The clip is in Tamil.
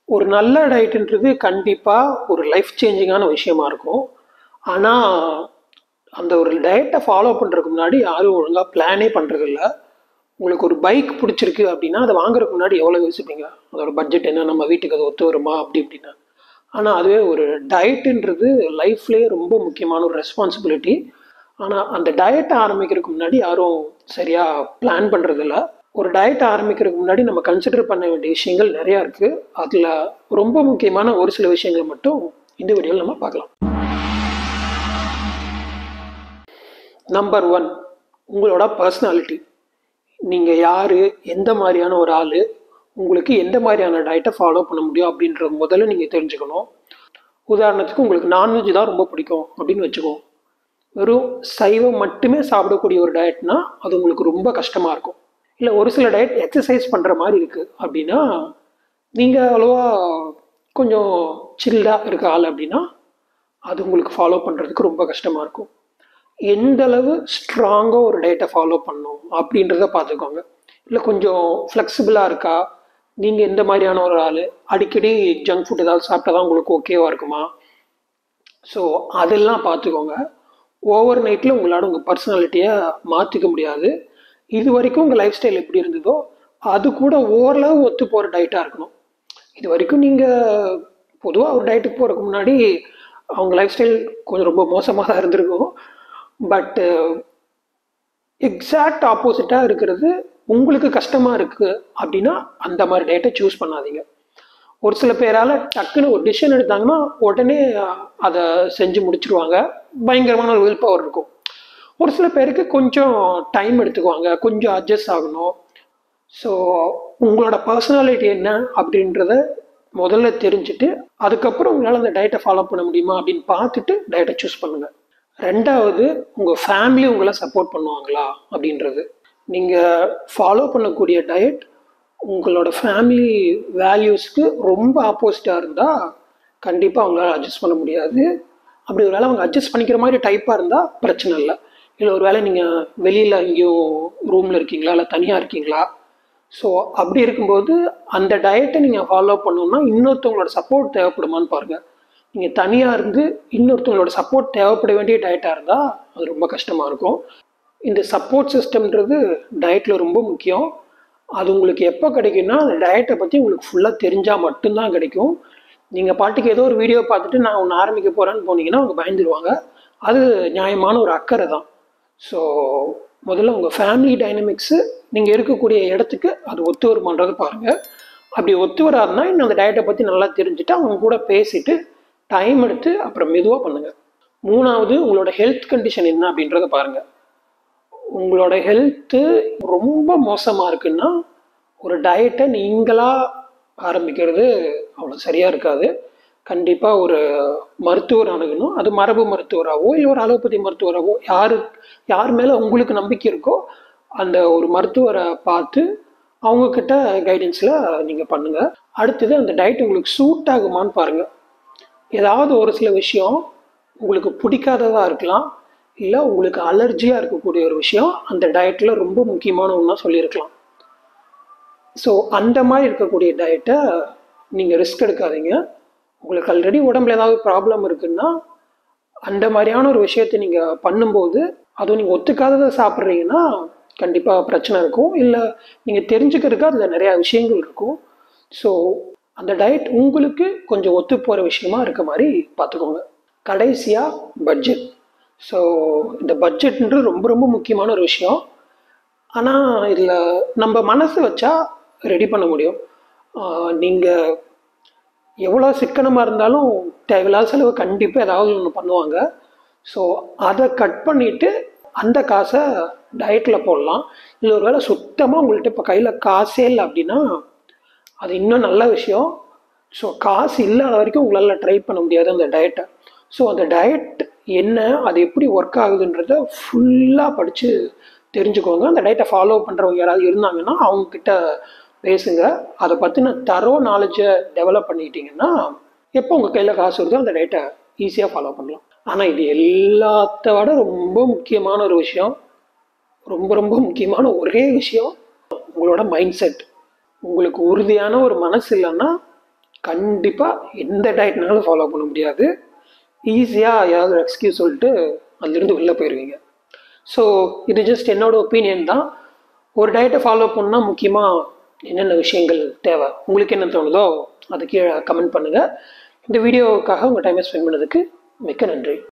ஒரு நல்ல டயட்டுன்றது கண்டிப்பாக ஒரு லைஃப் சேஞ்சிங்கான விஷயமா இருக்கும் ஆனால் அந்த ஒரு டயட்டை ஃபாலோ பண்ணுறதுக்கு முன்னாடி யாரும் ஒழுங்காக பிளானே பண்ணுறதில்ல உங்களுக்கு ஒரு பைக் பிடிச்சிருக்கு அப்படின்னா அதை வாங்குறதுக்கு முன்னாடி எவ்வளோ யோசிப்பீங்க அதோட பட்ஜெட் என்ன நம்ம வீட்டுக்கு அது ஒத்து வருமா அப்படி இப்படின்னா ஆனால் அதுவே ஒரு டயட்டுன்றது லைஃப்லேயே ரொம்ப முக்கியமான ஒரு ரெஸ்பான்சிபிலிட்டி ஆனால் அந்த டயட்டை ஆரம்பிக்கிறதுக்கு முன்னாடி யாரும் சரியாக பிளான் பண்ணுறதில்ல ஒரு டயட் ஆரம்பிக்கிறதுக்கு முன்னாடி நம்ம கன்சிடர் பண்ண வேண்டிய விஷயங்கள் நிறையா இருக்குது அதில் ரொம்ப முக்கியமான ஒரு சில விஷயங்கள் மட்டும் இந்த வீடியோவில் நம்ம பார்க்கலாம் நம்பர் ஒன் உங்களோட பர்சனாலிட்டி நீங்கள் யார் எந்த மாதிரியான ஒரு ஆள் உங்களுக்கு எந்த மாதிரியான டயட்டை ஃபாலோ பண்ண முடியும் அப்படின்ற முதல்ல நீங்கள் தெரிஞ்சுக்கணும் உதாரணத்துக்கு உங்களுக்கு நான்வெஜ் தான் ரொம்ப பிடிக்கும் அப்படின்னு வச்சுக்கோ வெறும் சைவம் மட்டுமே சாப்பிடக்கூடிய ஒரு டயட்னா அது உங்களுக்கு ரொம்ப கஷ்டமாக இருக்கும் இல்லை ஒரு சில டயட் எக்ஸசைஸ் பண்ணுற மாதிரி இருக்குது அப்படின்னா நீங்கள் அவ்வளோவா கொஞ்சம் சில்லாக இருக்க ஆள் அப்படின்னா அது உங்களுக்கு ஃபாலோ பண்ணுறதுக்கு ரொம்ப கஷ்டமாக இருக்கும் எந்த அளவு ஸ்ட்ராங்காக ஒரு டயட்டை ஃபாலோ பண்ணணும் அப்படின்றத பார்த்துக்கோங்க இல்லை கொஞ்சம் ஃப்ளெக்சிபிளாக இருக்கா நீங்கள் எந்த மாதிரியான ஒரு ஆள் அடிக்கடி ஜங்க் ஃபுட் ஏதாவது சாப்பிட்டா தான் உங்களுக்கு ஓகேவாக இருக்குமா ஸோ அதெல்லாம் பார்த்துக்கோங்க ஓவர் நைட்டில் உங்களால் உங்கள் பர்சனாலிட்டியை மாற்றிக்க முடியாது இது வரைக்கும் உங்கள் லைஃப் ஸ்டைல் எப்படி இருந்ததோ அது கூட ஓரளவு ஒத்து போகிற டயட்டாக இருக்கணும் இது வரைக்கும் நீங்கள் பொதுவாக ஒரு டயட்டுக்கு போகிறதுக்கு முன்னாடி அவங்க லைஃப் ஸ்டைல் கொஞ்சம் ரொம்ப மோசமாக தான் இருந்திருக்கும் பட்டு எக்ஸாக்ட் ஆப்போசிட்டாக இருக்கிறது உங்களுக்கு கஷ்டமாக இருக்குது அப்படின்னா அந்த மாதிரி டேட்டை சூஸ் பண்ணாதீங்க ஒரு சில பேரால் டக்குன்னு ஒரு டிசிஷன் எடுத்தாங்கன்னா உடனே அதை செஞ்சு முடிச்சிருவாங்க பயங்கரமான ஒரு வில் பவர் இருக்கும் ஒரு சில பேருக்கு கொஞ்சம் டைம் எடுத்துக்குவாங்க கொஞ்சம் அட்ஜஸ்ட் ஆகணும் ஸோ உங்களோட பர்சனாலிட்டி என்ன அப்படின்றத முதல்ல தெரிஞ்சுட்டு அதுக்கப்புறம் உங்களால் அந்த டயட்டை ஃபாலோ பண்ண முடியுமா அப்படின்னு பார்த்துட்டு டயட்டை சூஸ் பண்ணுங்கள் ரெண்டாவது உங்கள் ஃபேமிலி உங்களை சப்போர்ட் பண்ணுவாங்களா அப்படின்றது நீங்கள் ஃபாலோ பண்ணக்கூடிய டயட் உங்களோட ஃபேமிலி வேல்யூஸ்க்கு ரொம்ப ஆப்போசிட்டாக இருந்தால் கண்டிப்பாக அவங்களால அட்ஜஸ்ட் பண்ண முடியாது அப்படி ஒரு வேளை அவங்க அட்ஜஸ்ட் பண்ணிக்கிற மாதிரி டைப்பாக இருந்தால் பிரச்சனை இல்லை இல்லை ஒரு வேளை நீங்கள் வெளியில் எங்கேயும் ரூமில் இருக்கீங்களா இல்லை தனியாக இருக்கீங்களா ஸோ அப்படி இருக்கும்போது அந்த டயட்டை நீங்கள் ஃபாலோ பண்ணணும்னா இன்னொருத்தவங்களோட சப்போர்ட் தேவைப்படுமான்னு பாருங்கள் நீங்கள் தனியாக இருந்து இன்னொருத்தவங்களோட சப்போர்ட் தேவைப்பட வேண்டிய டயட்டாக இருந்தால் அது ரொம்ப கஷ்டமாக இருக்கும் இந்த சப்போர்ட் சிஸ்டம்ன்றது டயட்டில் ரொம்ப முக்கியம் அது உங்களுக்கு எப்போ கிடைக்கும்னா அந்த டயட்டை பற்றி உங்களுக்கு ஃபுல்லாக தெரிஞ்சால் மட்டும்தான் கிடைக்கும் நீங்கள் பாட்டுக்கு ஏதோ ஒரு வீடியோ பார்த்துட்டு நான் ஒன்று ஆரம்பிக்க போகிறேன்னு போனீங்கன்னா அவங்க பயந்துருவாங்க அது நியாயமான ஒரு அக்கறை தான் ஸோ முதல்ல உங்கள் ஃபேமிலி டைனமிக்ஸு நீங்கள் இருக்கக்கூடிய இடத்துக்கு அது ஒத்து வருமானது பாருங்கள் அப்படி ஒத்து வராதுன்னா இன்னும் அந்த டயட்டை பற்றி நல்லா தெரிஞ்சுட்டு அவங்க கூட பேசிட்டு டைம் எடுத்து அப்புறம் மெதுவாக பண்ணுங்கள் மூணாவது உங்களோட ஹெல்த் கண்டிஷன் என்ன அப்படின்றத பாருங்கள் உங்களோட ஹெல்த்து ரொம்ப மோசமாக இருக்குன்னா ஒரு டயட்டை நீங்களாக ஆரம்பிக்கிறது அவ்வளோ சரியாக இருக்காது கண்டிப்பாக ஒரு மருத்துவர் அணுகணும் அது மரபு மருத்துவராகவோ இல்லை ஒரு அலோபதி மருத்துவராகவோ யார் யார் மேலே உங்களுக்கு நம்பிக்கை இருக்கோ அந்த ஒரு மருத்துவரை பார்த்து அவங்கக்கிட்ட கைடன்ஸில் நீங்கள் பண்ணுங்கள் அடுத்தது அந்த டயட் உங்களுக்கு சூட் ஆகுமான்னு பாருங்கள் ஏதாவது ஒரு சில விஷயம் உங்களுக்கு பிடிக்காததாக இருக்கலாம் இல்லை உங்களுக்கு அலர்ஜியாக இருக்கக்கூடிய ஒரு விஷயம் அந்த டயட்டில் ரொம்ப முக்கியமான ஒன்றா சொல்லியிருக்கலாம் ஸோ அந்த மாதிரி இருக்கக்கூடிய டயட்டை நீங்கள் ரிஸ்க் எடுக்காதீங்க உங்களுக்கு ஆல்ரெடி உடம்புல ஏதாவது ப்ராப்ளம் இருக்குன்னா அந்த மாதிரியான ஒரு விஷயத்தை நீங்கள் பண்ணும்போது அதுவும் நீங்கள் ஒத்துக்காததை சாப்பிட்றீங்கன்னா கண்டிப்பாக பிரச்சனை இருக்கும் இல்லை நீங்கள் தெரிஞ்சுக்கிறதுக்கு அதில் நிறையா விஷயங்கள் இருக்கும் ஸோ அந்த டயட் உங்களுக்கு கொஞ்சம் ஒத்து போகிற விஷயமா இருக்க மாதிரி பார்த்துக்கோங்க கடைசியாக பட்ஜெட் ஸோ இந்த பட்ஜெட்ன்றது ரொம்ப ரொம்ப முக்கியமான ஒரு விஷயம் ஆனால் இதில் நம்ம மனசு வச்சா ரெடி பண்ண முடியும் நீங்கள் எவ்வளோ சிக்கனமாக இருந்தாலும் தேவையில்லாத செலவு கண்டிப்பாக ஏதாவது ஒன்று பண்ணுவாங்க ஸோ அதை கட் பண்ணிவிட்டு அந்த காசை டயட்டில் போடலாம் இல்லை ஒரு வேளை சுத்தமாக உங்கள்கிட்ட இப்போ கையில் காசே இல்லை அப்படின்னா அது இன்னும் நல்ல விஷயம் ஸோ காசு இல்லாத வரைக்கும் உங்களால் ட்ரை பண்ண முடியாது அந்த டயட்டை ஸோ அந்த டயட் என்ன அது எப்படி ஒர்க் ஆகுதுன்றத ஃபுல்லாக படித்து தெரிஞ்சுக்கோங்க அந்த டயட்டை ஃபாலோ பண்ணுறவங்க யாராவது இருந்தாங்கன்னா அவங்கக்கிட்ட பேசுங்க அதை பற்றின தரோ நாலேஜை டெவலப் பண்ணிக்கிட்டிங்கன்னா எப்போ உங்கள் கையில் காசு வருதோ அந்த டயட்டை ஈஸியாக ஃபாலோ பண்ணலாம் ஆனால் இது எல்லாத்த விட ரொம்ப முக்கியமான ஒரு விஷயம் ரொம்ப ரொம்ப முக்கியமான ஒரே விஷயம் உங்களோட மைண்ட் செட் உங்களுக்கு உறுதியான ஒரு மனசு இல்லைன்னா கண்டிப்பாக எந்த டயட்னாலும் ஃபாலோ பண்ண முடியாது ஈஸியாக ஏதாவது ஒரு எக்ஸ்கியூஸ் சொல்லிட்டு அதுலேருந்து வெளில போயிடுவீங்க ஸோ இது ஜஸ்ட் என்னோட ஒப்பீனியன் தான் ஒரு டயட்டை ஃபாலோ பண்ணால் முக்கியமாக என்னென்ன விஷயங்கள் தேவை உங்களுக்கு என்ன தோணுதோ அது கீழே கமெண்ட் பண்ணுங்கள் இந்த வீடியோவுக்காக உங்கள் டைமை ஸ்பெண்ட் பண்ணதுக்கு மிக்க நன்றி